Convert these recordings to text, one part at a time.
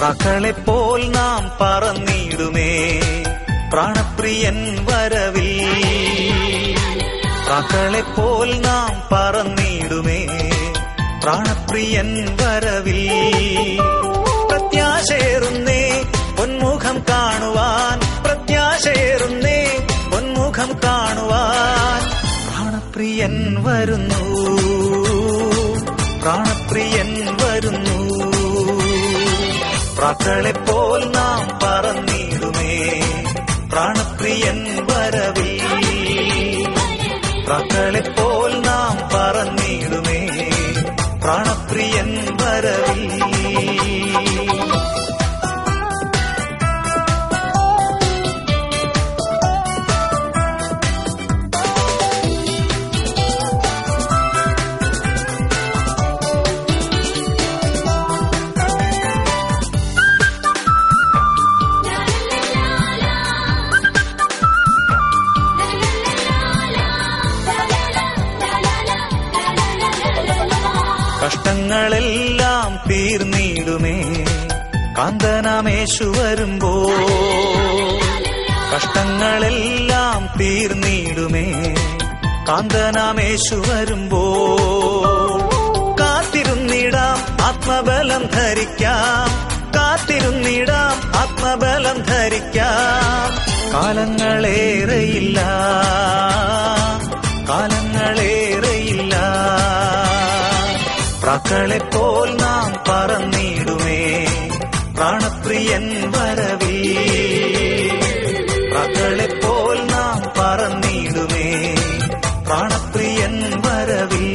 പ്രാക്കളെപ്പോൽ നാം പറന്നിടുമേ പ്രാണപ്രിയൻ വരവിൽ പ്രാക്കളെപ്പോൽ നാം പറന്നിടുമേ പ്രാണപ്രിയൻ വരവിൽ പ്രത്യാശേറുന്നേ പൊന്മുഖം കാണുവാൻ പ്രത്യാശേറുന്നേ പൊന്മുഖം കാണുവാൻ പ്രാണപ്രിയൻ വരുന്നു പ്രാണപ്രിയൻ വരുന്നു പ്രാക്കളെപ്പോൽ നാം പറന്നിടുമേ പ്രാണപ്രിയൻ വരവിൽ പ്രാക്കളെപ്പോൽ നാം പറന്നിടുമേ പ്രാണപ്രിയൻ വരവിൽ കഷ്ടങ്ങളെല്ലാം തീർന്നിടുമേ കാന്തനാമേശു വരുമ്പോ കഷ്ടങ്ങളെല്ലാം തീർന്നിടുമേ കാന്തനാമേശു വരുമ്പോ കാത്തിരുന്നിടാം ആത്മബലം ധരിക്കാം കാത്തിരുന്നിടാം ആത്മബലം ധരിക്കാം കാലങ്ങളേറെയില്ല കാലങ്ങളേറെയില്ല പ്രാക്കളെപ്പോൽ നാം പറന്നിടുമേ പ്രാണപ്രിയൻ വരവിൽ പ്രാക്കളെപ്പോൽ നാം പറന്നിടുമേ പ്രാണപ്രിയൻ വരവിൽ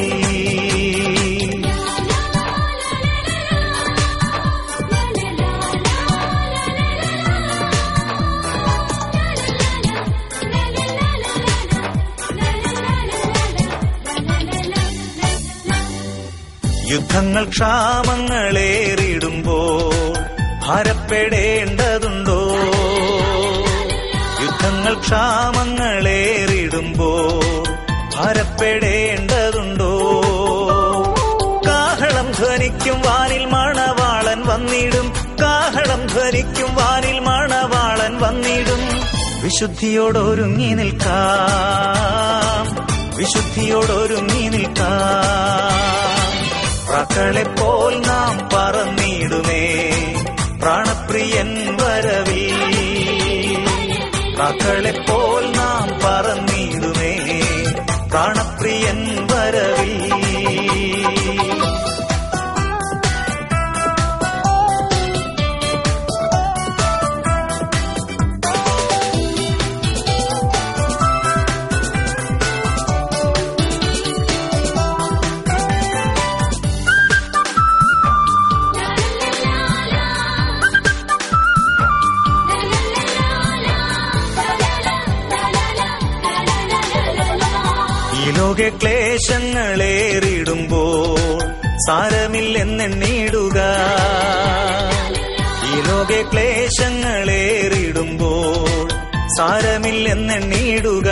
യുദ്ധങ്ങൾ ക്ഷാമങ്ങളേറിടുമ്പോൾ ഭാരപ്പെടേണ്ടതുണ്ടോ യുദ്ധങ്ങൾ ക്ഷാമങ്ങളേറിടുമ്പോൾ ഭാരപ്പെടേണ്ടതുണ്ടോ കാഹളം ധ്വനിക്കും വാനിൽ മണവാളൻ വന്നിടും കാഹളം ധ്വനിക്കും വാനിൽ മണവാളൻ വന്നിടും വിശുദ്ധിയോടൊരുങ്ങി നിൽക്കാം വിശുദ്ധിയോടൊരുങ്ങി നിൽക്കാം പ്രാക്കളെപ്പോൽ നാം പറന്നിടുമേ പ്രാണപ്രിയൻ വരവിൽ പ്രാക്കളെപ്പോൽ നാം പറന്നിടുമേ പ്രാണപ്രിയൻ വരവിൽ ഈ ലോക ക്ലേശങ്ങളേറിടുമ്പോൾ സാരമില്ലെന്നെണ്ണിടുക ഈ ലോക ക്ലേശങ്ങളേറിടുമ്പോൾ സാരമില്ലെന്നെണ്ണിടുക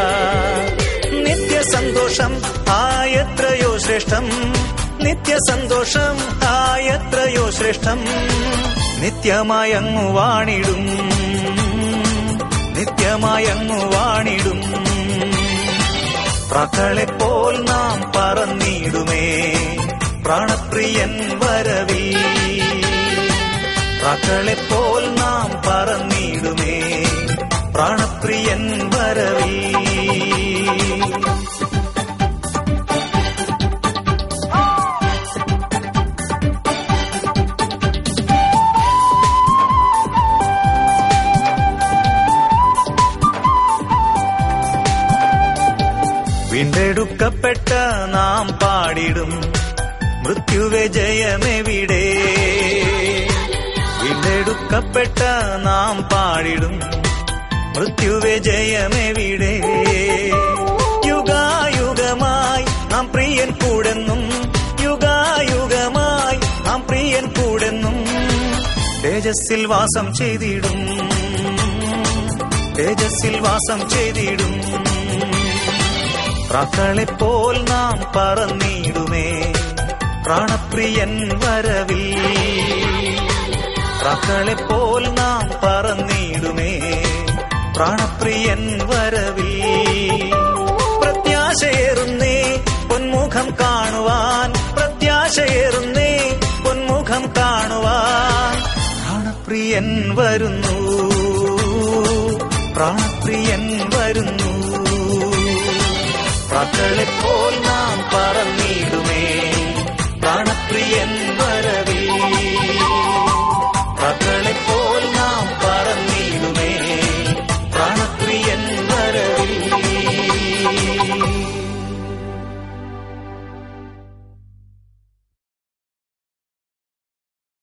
നിത്യസന്തോഷം ആയത്രയോ ശ്രേഷ്ഠം നിത്യസന്തോഷം ആയത്രയോ ശ്രേഷ്ഠം നിത്യമായങ്ങു വാണിടും നിത്യമായങ്ങു വാണിടും പ്രാക്കളെപ്പോൽ നാം പറന്നിടുമേ പ്രാണപ്രിയൻ വരവിൽ പ്രാക്കളെപ്പോൽ നാം പറന്നിടുമേ പ്രാണപ്രിയൻ വരവിൽ വീണ്ടെടുക്കപ്പെട്ട നാം പാടിടും മൃത്യുവെ ജയമെവിടെ വീണ്ടെടുക്കപ്പെട്ട നാം പാടിടും മൃത്യുവെ ജയമെവിടെ യുഗായുഗമായി നാം പ്രിയൻ കൂടെന്നും യുഗായുഗമായി നാം പ്രിയൻ കൂടെന്നും തേജസ്സിൽ വാസം ചെയ്തിടും തേജസ്സിൽ വാസം ചെയ്തിടും പ്രാക്കളെപ്പോൽ നാം പറന്നിടുമേ പ്രാണപ്രിയൻ വരവിൽ പ്രാക്കളെ പോൽ നാം പറന്നിടുമേ പ്രാണപ്രിയൻ വരവിൽ പ്രത്യാശയേറുന്നേ പൊന്മുഖം കാണുവാൻ പ്രത്യാശയേറുന്നേ പൊന്മുഖം കാണുവാൻ പ്രാണപ്രിയൻ വരുന്നു പ്രാണപ്രിയൻ വരുന്നു പ്രാക്കളെ പോൽ നാം പറന്നിടുമേ പ്രാണപ്രിയൻ